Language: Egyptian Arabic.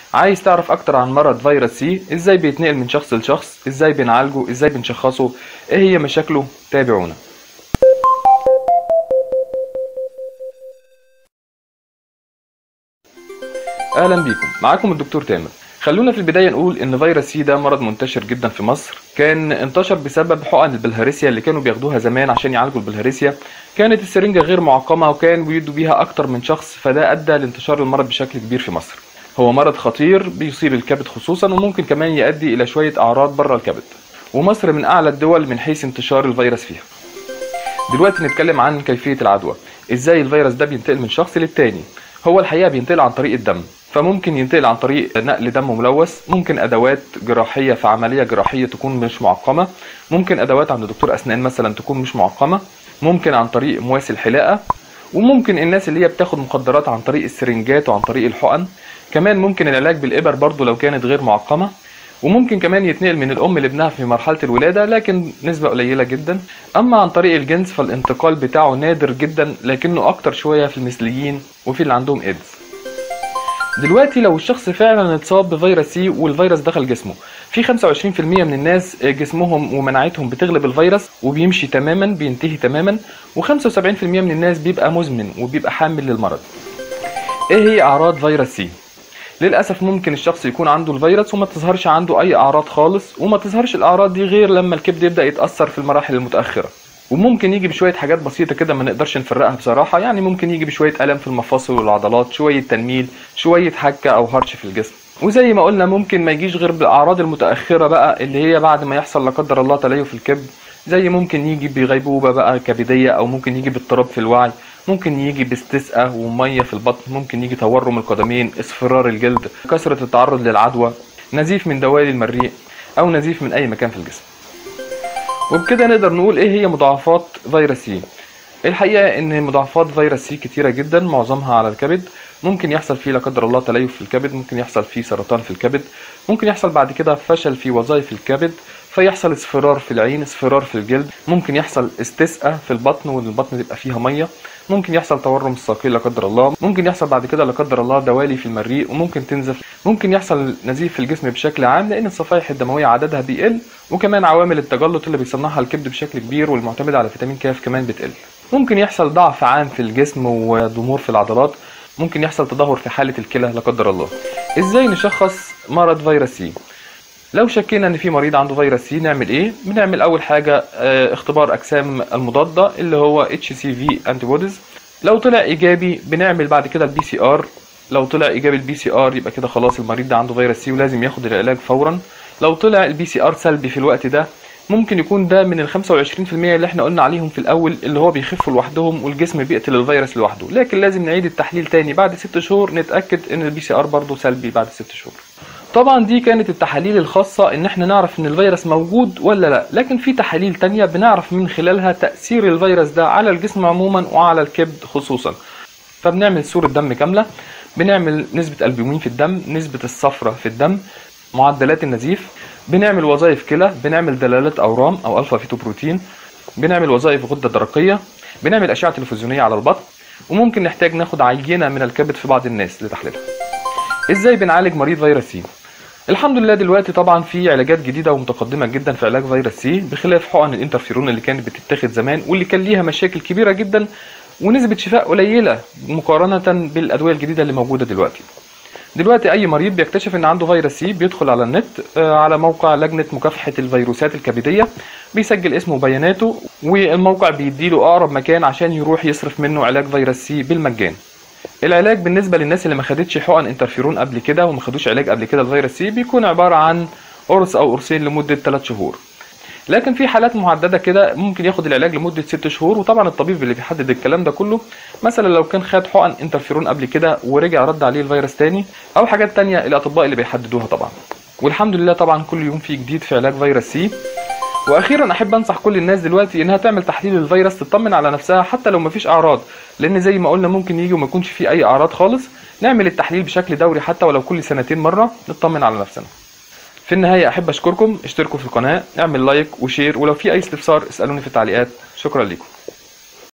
عايز تعرف اكتر عن مرض فيروس سي ازاي بيتنقل من شخص لشخص ازاي بنعالجه ازاي بنشخصه ايه هي مشاكله تابعونا اهلا بيكم معاكم الدكتور تامر خلونا في البداية نقول إن فيروس سي ده مرض منتشر جدا في مصر كان انتشر بسبب حقن البلهارسيا اللي كانوا بياخدوها زمان عشان يعالجوا البلهارسيا كانت السرنجة غير معقمة وكان بيدوا بيها أكتر من شخص فده أدى لانتشار المرض بشكل كبير في مصر هو مرض خطير بيصيب الكبد خصوصا وممكن كمان يؤدي إلى شوية أعراض بره الكبد ومصر من أعلى الدول من حيث انتشار الفيروس فيها دلوقتي نتكلم عن كيفية العدوى ازاي الفيروس ده بينتقل من شخص للتاني هو الحقيقة بينتقل عن طريق الدم فممكن ينتقل عن طريق نقل دم ملوث ممكن ادوات جراحيه في عمليه جراحيه تكون مش معقمه ممكن ادوات عند دكتور اسنان مثلا تكون مش معقمه ممكن عن طريق مواسي الحلاقه وممكن الناس اللي هي بتاخد مخدرات عن طريق السرنجات وعن طريق الحقن كمان ممكن العلاج بالابر برضو لو كانت غير معقمه وممكن كمان يتنقل من الام لابنها في مرحله الولاده لكن نسبه قليله جدا اما عن طريق الجنس فالانتقال بتاعه نادر جدا لكنه اكتر شويه في المثليين وفي اللي عندهم ايدز دلوقتي لو الشخص فعلا اتصاب بفيروس سي والفيروس دخل جسمه في 25% من الناس جسمهم ومناعتهم بتغلب الفيروس وبيمشي تماما بينتهي تماما و75% من الناس بيبقى مزمن وبيبقى حامل للمرض ايه هي اعراض فيروس سي للاسف ممكن الشخص يكون عنده الفيروس وما تظهرش عنده اي اعراض خالص وما تظهرش الاعراض دي غير لما الكبد يبدا يتاثر في المراحل المتاخره وممكن يجي بشويه حاجات بسيطه كده ما نقدرش نفرقها بصراحه يعني ممكن يجي بشويه الم في المفاصل والعضلات شويه تنميل شويه حكه او هرش في الجسم وزي ما قلنا ممكن ما يجيش غير بالاعراض المتاخره بقى اللي هي بعد ما يحصل لا قدر الله تليف في الكبد زي ممكن يجي بغيبوبه بقى كبديه او ممكن يجي باضطراب في الوعي ممكن يجي باستسقاء وميه في البطن ممكن يجي تورم القدمين اصفرار الجلد كثره التعرض للعدوى نزيف من دوالي المريء او نزيف من اي مكان في الجسم وبكده نقدر نقول ايه هي مضاعفات فيروس سي الحقيقه ان مضاعفات فيروس سي كتيره جدا معظمها على الكبد ممكن يحصل فيه لا قدر الله تليف في الكبد ممكن يحصل فيه سرطان في الكبد ممكن يحصل بعد كده فشل في وظائف الكبد فيحصل اصفرار في العين اصفرار في الجلد ممكن يحصل استسقاء في البطن والبطن تبقى فيها ميه ممكن يحصل تورم الساقين لا قدر الله ممكن يحصل بعد كده لا قدر الله دوالي في المريء وممكن تنزف ممكن يحصل نزيف في الجسم بشكل عام لان الصفائح الدمويه عددها بيقل وكمان عوامل التجلط اللي بيصنعها الكبد بشكل كبير والمعتمده على فيتامين كاف كمان بتقل ممكن يحصل ضعف عام في الجسم وضمور في العضلات ممكن يحصل تدهور في حاله الكلى لا قدر الله ازاي نشخص مرض فيروس سي لو شكينا ان في مريض عنده فيروس سي نعمل ايه بنعمل اول حاجه اه اختبار اجسام المضاده اللي هو اتش سي في انتي بوديز لو طلع ايجابي بنعمل بعد كده البي سي ار لو طلع ايجابي البي سي ار يبقى كده خلاص المريض ده عنده فيروس سي ولازم ياخد العلاج فورا لو طلع البي سي ار سلبي في الوقت ده ممكن يكون ده من ال 25% اللي احنا قلنا عليهم في الاول اللي هو بيخفوا لوحدهم والجسم بيقتل الفيروس لوحده لكن لازم نعيد التحليل تاني بعد ست شهور نتاكد ان البي سي ار برضه سلبي بعد ست شهور طبعا دي كانت التحاليل الخاصة ان احنا نعرف ان الفيروس موجود ولا لا لكن في تحاليل تانية بنعرف من خلالها تأثير الفيروس ده على الجسم عموما وعلى الكبد خصوصا فبنعمل صورة دم كاملة بنعمل نسبة البومين في الدم نسبة الصفرة في الدم معدلات النزيف بنعمل وظائف كلى بنعمل دلالات اورام او الفا فيتو بروتين بنعمل وظائف غده درقيه بنعمل اشعه تلفزيونيه على البطن وممكن نحتاج ناخد عينه من الكبد في بعض الناس لتحليلها ازاي بنعالج مريض فيروس سي الحمد لله دلوقتي طبعا في علاجات جديده ومتقدمه جدا في علاج فيروس سي بخلاف حقن الانترفيرون اللي كانت بتتاخد زمان واللي كان ليها مشاكل كبيره جدا ونسبه شفاء قليله مقارنه بالادويه الجديده اللي موجوده دلوقتي دلوقتي اي مريض بيكتشف ان عنده فيروس سي بيدخل على النت على موقع لجنه مكافحه الفيروسات الكبديه بيسجل اسمه وبياناته والموقع بيديله اقرب مكان عشان يروح يصرف منه علاج فيروس سي بالمجان العلاج بالنسبه للناس اللي ما خدتش حقن انترفيرون قبل كده وما خدوش علاج قبل كده الفيروس سي بيكون عباره عن قرص او قرصين لمده 3 شهور لكن في حالات محدده كده ممكن ياخد العلاج لمده 6 شهور وطبعا الطبيب اللي بيحدد الكلام ده كله مثلا لو كان خد حقن انترفيرون قبل كده ورجع رد عليه الفيروس تاني او حاجات تانية الاطباء اللي بيحددوها طبعا والحمد لله طبعا كل يوم في جديد في علاج فيروس سي واخيرا احب انصح كل الناس دلوقتي انها تعمل تحليل الفيروس تطمن على نفسها حتى لو مفيش اعراض لان زي ما قلنا ممكن يجي وما يكونش فيه اي اعراض خالص نعمل التحليل بشكل دوري حتى ولو كل سنتين مره نطمن على نفسنا في النهايه احب اشكركم اشتركوا في القناه اعمل لايك وشير ولو في اي استفسار اسالوني في التعليقات شكرا لكم